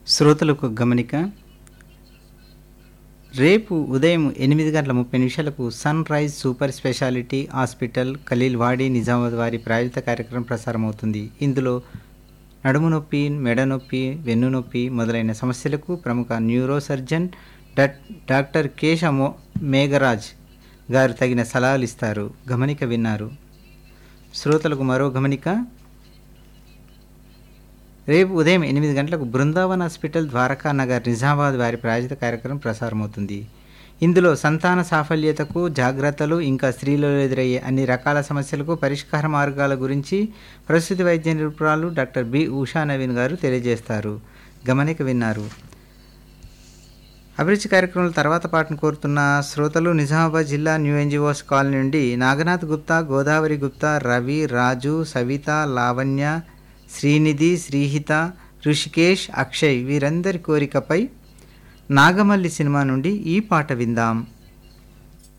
శ్రోతలకు గమనిక రేపు ఉదయం ఎనిమిది గంటల ముప్పై నిమిషాలకు sunrise super speciality hospital Khaleel Wadi Nizamabad వారి ప్రాయోజిత కార్యక్రమం ప్రసారమవుతుంది ఇందులో నడుము నొప్పి మెడ నొప్పి వెన్ను నొప్పి మొదలైన సమస్యలకు ప్రముఖ న్యూరో సర్జన్ డాక్- డాక్టర్ కేశ మో మేఘరాజ్ గారు తగిన సలహాలు ఇస్తారు గమనిక విన్నారు శ్రోతలకు మరో గమనిక రేపు ఉదయం ఎనిమిది గంటలకు బృందావన్ హాస్పిటల్ ద్వారకా నగర్ నిజామాబాద్ వారి ప్రాయోజిత కార్యక్రమం ప్రసారమవుతుంది ఇందులో సంతాన సాఫల్యతకు జాగ్రత్తలు ఇంకా స్త్రీలో ఎదురయ్యే అన్ని రకాల సమస్యలకు పరిష్కార మార్గాల గురించి ప్రస్తుత వైద్య నిపుణురాలు డాక్టర్ బి ఉషా నవీన్ గారు తెలియజేస్తారు గమనిక విన్నారు అభిరుచి కార్యక్రమాల తర్వాత పాటను కోరుతున్న శ్రోతలు నిజామాబాద్ జిల్లా న్యూ ఎన్జిఓస్ కాలనీ నుండి నాగనాథ్ గుప్తా గోదావరి గుప్తా రవి రాజు సవిత లావణ్య శ్రీనిధి శ్రీహిత ఋషికేష్ అక్షయ్ వీరందరి కోరికపై నాగమల్లి సినిమా నుండి ఈ పాట విందాం